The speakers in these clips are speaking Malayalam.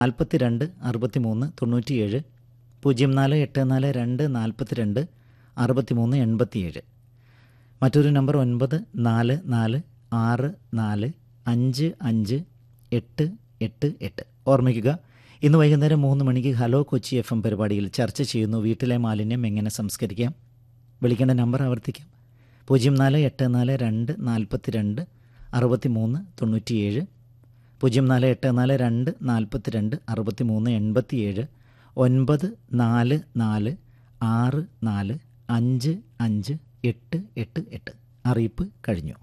നാൽപ്പത്തി രണ്ട് അറുപത്തി മൂന്ന് തൊണ്ണൂറ്റിയേഴ് പൂജ്യം നാല് എട്ട് നാല് രണ്ട് നാൽപ്പത്തി രണ്ട് അറുപത്തി മൂന്ന് എൺപത്തിയേഴ് മറ്റൊരു നമ്പർ ഒൻപത് നാല് നാല് ആറ് നാല് അഞ്ച് അഞ്ച് എട്ട് എട്ട് എട്ട് ഓർമ്മിക്കുക ഇന്ന് വൈകുന്നേരം മൂന്ന് മണിക്ക് ഹലോ കൊച്ചി എഫ് എം പരിപാടിയിൽ ചർച്ച ചെയ്യുന്നു വീട്ടിലെ മാലിന്യം എങ്ങനെ സംസ്കരിക്കാം വിളിക്കേണ്ട നമ്പർ ആവർത്തിക്കാം പൂജ്യം നാല് എട്ട് നാല് രണ്ട് നാൽപ്പത്തി രണ്ട് അറുപത്തി മൂന്ന് തൊണ്ണൂറ്റിയേഴ് പൂജ്യം നാല് എട്ട് നാല് രണ്ട് നാൽപ്പത്തി രണ്ട് അറുപത്തി മൂന്ന് എൺപത്തിയേഴ് ഒൻപത് നാല് നാല് ആറ് നാല് അഞ്ച് അഞ്ച് എട്ട് എട്ട് എട്ട് അറിയിപ്പ് കഴിഞ്ഞു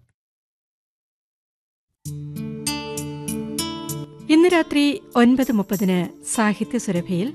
ഇന്ന് രാത്രി ഒൻപത് മുപ്പതിന് സാഹിത്യ സുരഭിയിൽ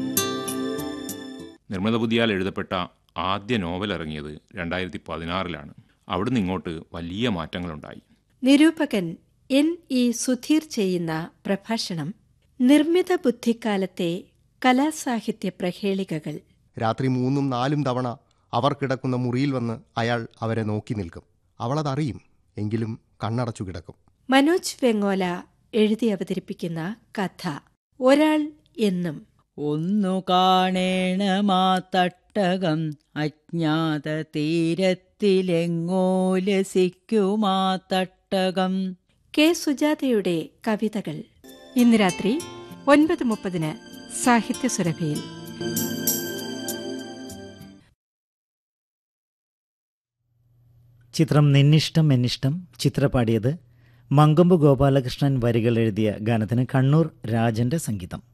നിർമ്മല ബുദ്ധിയാൽ എഴുതപ്പെട്ട ആദ്യ നോവൽ ഇറങ്ങിയത് രണ്ടായിരത്തി പതിനാറിലാണ് അവിടുന്ന് ഇങ്ങോട്ട് വലിയ മാറ്റങ്ങളുണ്ടായി നിരൂപകൻ എൻ ഇ സുധീർ ചെയ്യുന്ന പ്രഭാഷണം നിർമ്മിത ബുദ്ധിക്കാലത്തെ കലാസാഹിത്യ പ്രഹേളികകൾ രാത്രി മൂന്നും നാലും തവണ അവർ കിടക്കുന്ന മുറിയിൽ വന്ന് അയാൾ അവരെ നോക്കി നിൽക്കും അവളതറിയും എങ്കിലും കണ്ണടച്ചു കിടക്കും മനോജ് വെങ്ങോല എഴുതി അവതരിപ്പിക്കുന്ന കഥ ഒരാൾ എന്നും ഒന്നു കാണേണമാ തട്ടകം അജ്ഞാത തീരത്തിലെങ്ങോ ലസിക്കുമാ തട്ടകം കെ സുജാതയുടെ കവിതകൾ ഇന്ന് രാത്രി ഒൻപത് മുപ്പതിന് സാഹിത്യ സുരഭിയിൽ ചിത്രം നിന്നിഷ്ടം എന്നിഷ്ടം ചിത്ര പാടിയത് മങ്കൊമ്പ് ഗോപാലകൃഷ്ണൻ വരികൾ എഴുതിയ ഗാനത്തിന് കണ്ണൂർ രാജന്റെ സംഗീതം